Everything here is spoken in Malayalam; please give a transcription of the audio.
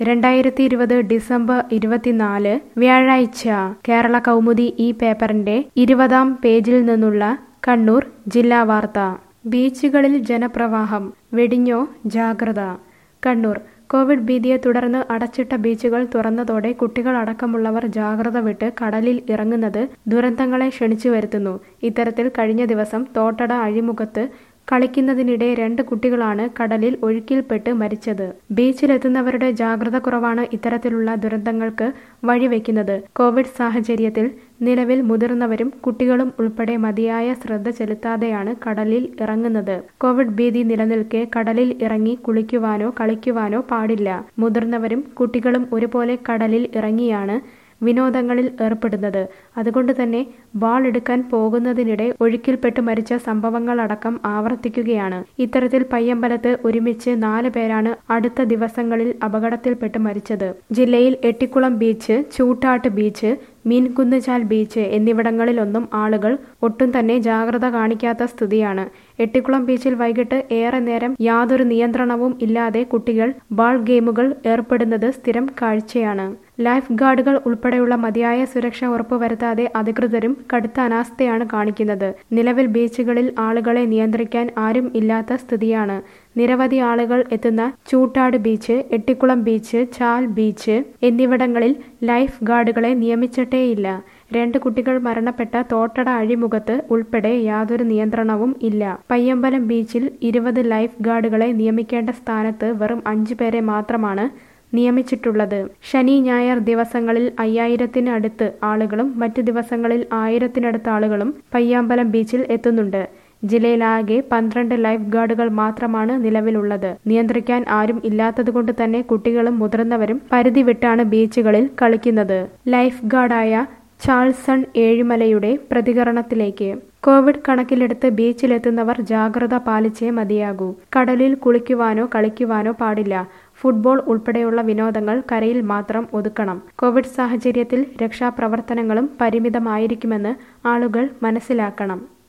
രണ്ടായിരത്തി ഇരുപത് ഡിസംബർ ഇരുപത്തിനാല് വ്യാഴാഴ്ച കേരള കൗമുദി ഈ പേപ്പറിന്റെ ഇരുപതാം പേജിൽ നിന്നുള്ള കണ്ണൂർ ജില്ലാ വാർത്ത ബീച്ചുകളിൽ ജനപ്രവാഹം വെടിഞ്ഞോ ജാഗ്രത കണ്ണൂർ കോവിഡ് ഭീതിയെ തുടർന്ന് അടച്ചിട്ട ബീച്ചുകൾ തുറന്നതോടെ കുട്ടികൾ അടക്കമുള്ളവർ ജാഗ്രത വിട്ട് കടലിൽ ഇറങ്ങുന്നത് ദുരന്തങ്ങളെ ക്ഷണിച്ചു വരുത്തുന്നു ഇത്തരത്തിൽ കഴിഞ്ഞ ദിവസം തോട്ടട അഴിമുഖത്ത് കളിക്കുന്നതിനിടെ രണ്ട് കുട്ടികളാണ് കടലിൽ ഒഴുക്കിൽപ്പെട്ട് മരിച്ചത് ബീച്ചിലെത്തുന്നവരുടെ ജാഗ്രത കുറവാണ് ഇത്തരത്തിലുള്ള ദുരന്തങ്ങൾക്ക് വഴിവെക്കുന്നത് കോവിഡ് സാഹചര്യത്തിൽ നിലവിൽ മുതിർന്നവരും കുട്ടികളും ഉൾപ്പെടെ മതിയായ ശ്രദ്ധ ചെലുത്താതെയാണ് കടലിൽ ഇറങ്ങുന്നത് കോവിഡ് ഭീതി നിലനിൽക്കെ കടലിൽ ഇറങ്ങി കുളിക്കുവാനോ കളിക്കുവാനോ പാടില്ല മുതിർന്നവരും കുട്ടികളും ഒരുപോലെ കടലിൽ ഇറങ്ങിയാണ് വിനോദങ്ങളിൽ ഏർപ്പെടുന്നത് അതുകൊണ്ട് തന്നെ ബാൾ എടുക്കാൻ പോകുന്നതിനിടെ ഒഴുക്കിൽപ്പെട്ട് മരിച്ച സംഭവങ്ങളടക്കം ആവർത്തിക്കുകയാണ് ഇത്തരത്തിൽ പയ്യമ്പലത്ത് ഒരുമിച്ച് നാല് പേരാണ് അടുത്ത ദിവസങ്ങളിൽ അപകടത്തിൽപ്പെട്ട് മരിച്ചത് ജില്ലയിൽ Ettikulam beach Choottad beach Meenkunnuchal beach എന്നിവിടങ്ങളിലൊന്നും ആളുകൾ ഒട്ടും തന്നെ ജാഗ്രത കാണിക്കാത്ത സ്ഥിതിയാണ് എട്ടിക്കുളം ബീച്ചിൽ വൈകിട്ട് ഏറെ നേരം യാതൊരു നിയന്ത്രണവും ഇല്ലാതെ കുട്ടികൾ ബാൾ ഗെയിമുകൾ ഏർപ്പെടുന്നത് സ്ഥിരം കാഴ്ചയാണ് ലൈഫ് ഗാർഡുകൾ ഉൾപ്പെടെയുള്ള മതിയായ സുരക്ഷ ഉറപ്പുവരുത്താതെ അധികൃതരും കടുത്ത അനാസ്ഥയാണ് കാണിക്കുന്നത് നിലവിൽ ബീച്ചുകളിൽ ആളുകളെ നിയന്ത്രിക്കാൻ ആരും ഇല്ലാത്ത സ്ഥിതിയാണ് നിരവധി ആളുകൾ എത്തുന്ന Choottad beach Ettikulam beach Chal beach എന്നിവിടങ്ങളിൽ ലൈഫ് ഗാർഡുകളെ നിയമിച്ചിട്ടേയില്ല രണ്ട് കുട്ടികൾ മരണപ്പെട്ട തോട്ടട അഴിമുഖത്ത് ഉൾപ്പെടെ യാതൊരു നിയന്ത്രണവും ഇല്ല പയ്യമ്പലം ബീച്ചിൽ ഇരുപത് ലൈഫ് ഗാർഡുകളെ നിയമിക്കേണ്ട സ്ഥാനത്ത് വെറും അഞ്ചു പേരെ മാത്രമാണ് നിയമിച്ചിട്ടുള്ളത് ശനി ഞായർ ദിവസങ്ങളിൽ അയ്യായിരത്തിന് അടുത്ത് ആളുകളും മറ്റു ദിവസങ്ങളിൽ ആയിരത്തിനടുത്ത് ആളുകളും പയ്യാമ്പലം ബീച്ചിൽ എത്തുന്നുണ്ട് ജില്ലയിലാകെ പന്ത്രണ്ട് ലൈഫ് ഗാർഡുകൾ മാത്രമാണ് നിലവിലുള്ളത് നിയന്ത്രിക്കാൻ ആരും ഇല്ലാത്തതുകൊണ്ട് തന്നെ കുട്ടികളും മുതിർന്നവരും പരിധി വിട്ടാണ് ബീച്ചുകളിൽ കളിക്കുന്നത് ലൈഫ് ഗാർഡായ ചാൾസൺ ഏഴിമലയുടെ പ്രതികരണത്തിലേക്ക് കോവിഡ് കണക്കിലെടുത്ത് ബീച്ചിലെത്തുന്നവർ ജാഗ്രത പാലിച്ചേ മതിയാകൂ കടലിൽ കുളിക്കുവാനോ കളിക്കുവാനോ പാടില്ല ഫുട്ബോൾ ഉൾപ്പെടെയുള്ള വിനോദങ്ങൾ കരയിൽ മാത്രം ഒതുക്കണം കോവിഡ് സാഹചര്യത്തിൽ രക്ഷാപ്രവർത്തനങ്ങളും പരിമിതമായിരിക്കുമെന്ന് ആളുകൾ മനസ്സിലാക്കണം